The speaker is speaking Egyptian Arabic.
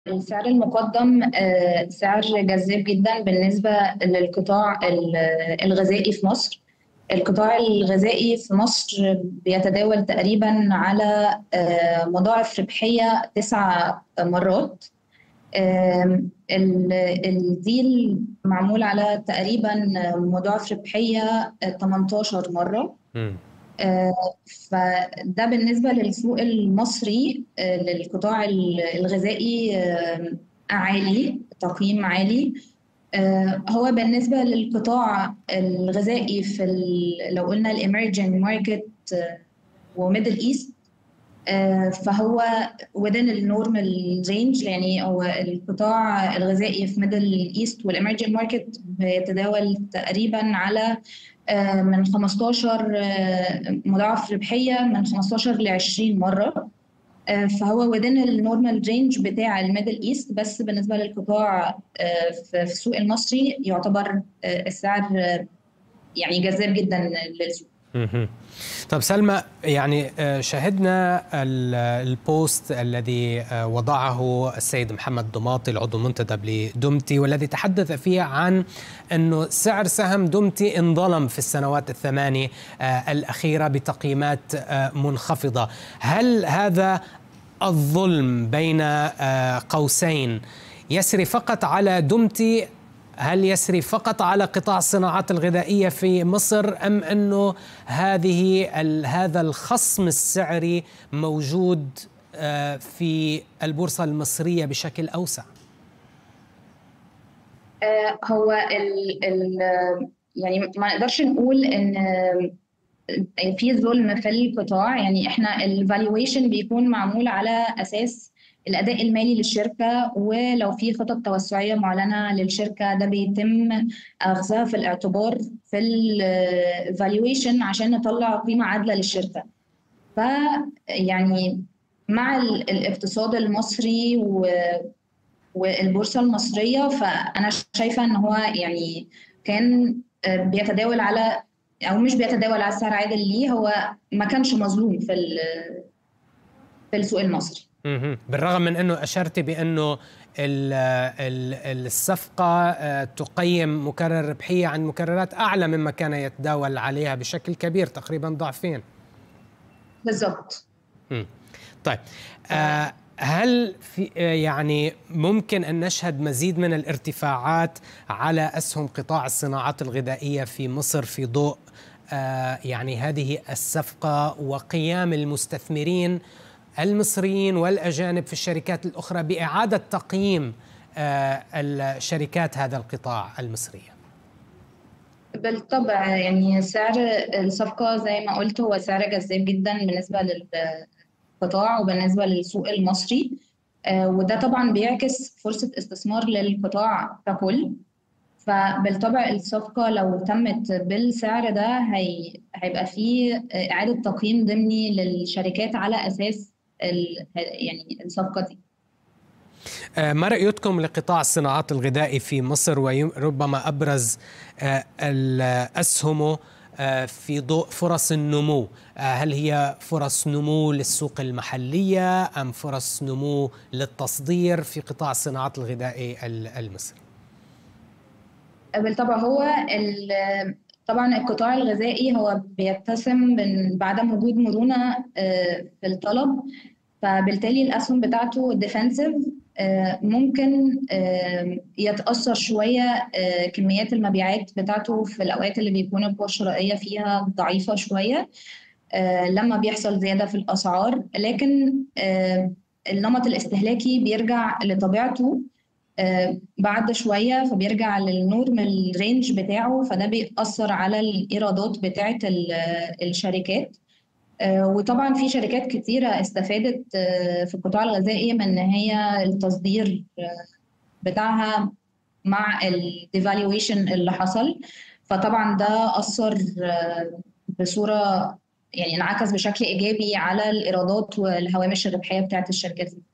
السعر المقدم سعر جذاب جدا بالنسبة للقطاع الغذائي في مصر القطاع الغذائي في مصر بيتداول تقريبا على مضاعف ربحية تسع مرات الديل معمول على تقريبا مضاعف ربحية 18 مرة م. فده بالنسبة للسوق المصري للقطاع الغذائي عالي تقييم عالي هو بالنسبة للقطاع الغذائي في لو قلنا الاميرجنج ماركت وميدل ايست فهو within النورمال رينج يعني هو القطاع الغذائي في ميدل ايست والاميرجنج ماركت بيتداول تقريبا على من 15 مضاعف ربحيه من 15 ل 20 مره فهو within النورمال رينج بتاع الميدل ايست بس بالنسبه للقطاع في السوق المصري يعتبر السعر يعني جذاب جدا للسوق طب سلمى يعني شاهدنا البوست الذي وضعه السيد محمد ضماطي العضو المنتدب لدمتي والذي تحدث فيه عن انه سعر سهم دمتي انظلم في السنوات الثماني الاخيره بتقييمات منخفضه، هل هذا الظلم بين قوسين يسري فقط على دمتي هل يسري فقط على قطاع الصناعات الغذائيه في مصر ام انه هذه هذا الخصم السعري موجود في البورصه المصريه بشكل اوسع؟ هو ال ال يعني ما نقدرش نقول ان في ظلم في القطاع يعني احنا الفالويشن بيكون معمول على اساس الاداء المالي للشركه ولو في خطط توسعيه معلنه للشركه ده بيتم اخذها في الاعتبار في الفالويشن عشان نطلع قيمه عادله للشركه ف يعني مع الاقتصاد المصري و والبورصه المصريه فانا شايفه ان هو يعني كان بيتداول على او مش بيتداول على سعر عادل ليه هو ما كانش مظلوم في في السوق المصري بالرغم من انه اشرت بانه الصفقه تقيم مكرر ربحيه عن مكررات اعلى مما كان يتداول عليها بشكل كبير تقريبا ضعفين بالضبط طيب آه هل في يعني ممكن ان نشهد مزيد من الارتفاعات على اسهم قطاع الصناعات الغذائيه في مصر في ضوء آه يعني هذه الصفقه وقيام المستثمرين المصريين والاجانب في الشركات الاخرى باعاده تقييم آه الشركات هذا القطاع المصريه؟ بالطبع يعني سعر الصفقه زي ما قلت هو سعر جذاب جدا بالنسبه للقطاع وبالنسبه للسوق المصري آه وده طبعا بيعكس فرصه استثمار للقطاع ككل فبالطبع الصفقة لو تمت بالسعر ده هي... هيبقى فيه إعادة تقييم ضمني للشركات على أساس ال... يعني الصفقة دي ما رأيكم لقطاع الصناعات الغذائي في مصر وربما أبرز أسهمه في ضوء فرص النمو هل هي فرص نمو للسوق المحلية أم فرص نمو للتصدير في قطاع الصناعات الغذائي المصري؟ بالطبع هو طبعا القطاع الغذائي هو بيتسم بعدم وجود مرونه في الطلب فبالتالي الاسهم بتاعته ديفنسيف ممكن يتاثر شويه كميات المبيعات بتاعته في الاوقات اللي بيكون القوه الشرائيه فيها ضعيفه شويه لما بيحصل زياده في الاسعار لكن النمط الاستهلاكي بيرجع لطبيعته بعد شويه فبيرجع للنورمال رينج بتاعه فده بيأثر على الايرادات بتاعه الشركات وطبعا في شركات كتيره استفادت في القطاع الغذائي من ان هي التصدير بتاعها مع الديفالويشن اللي حصل فطبعا ده اثر بصوره يعني انعكس بشكل ايجابي على الايرادات والهوامش الربحيه بتاعت الشركات دي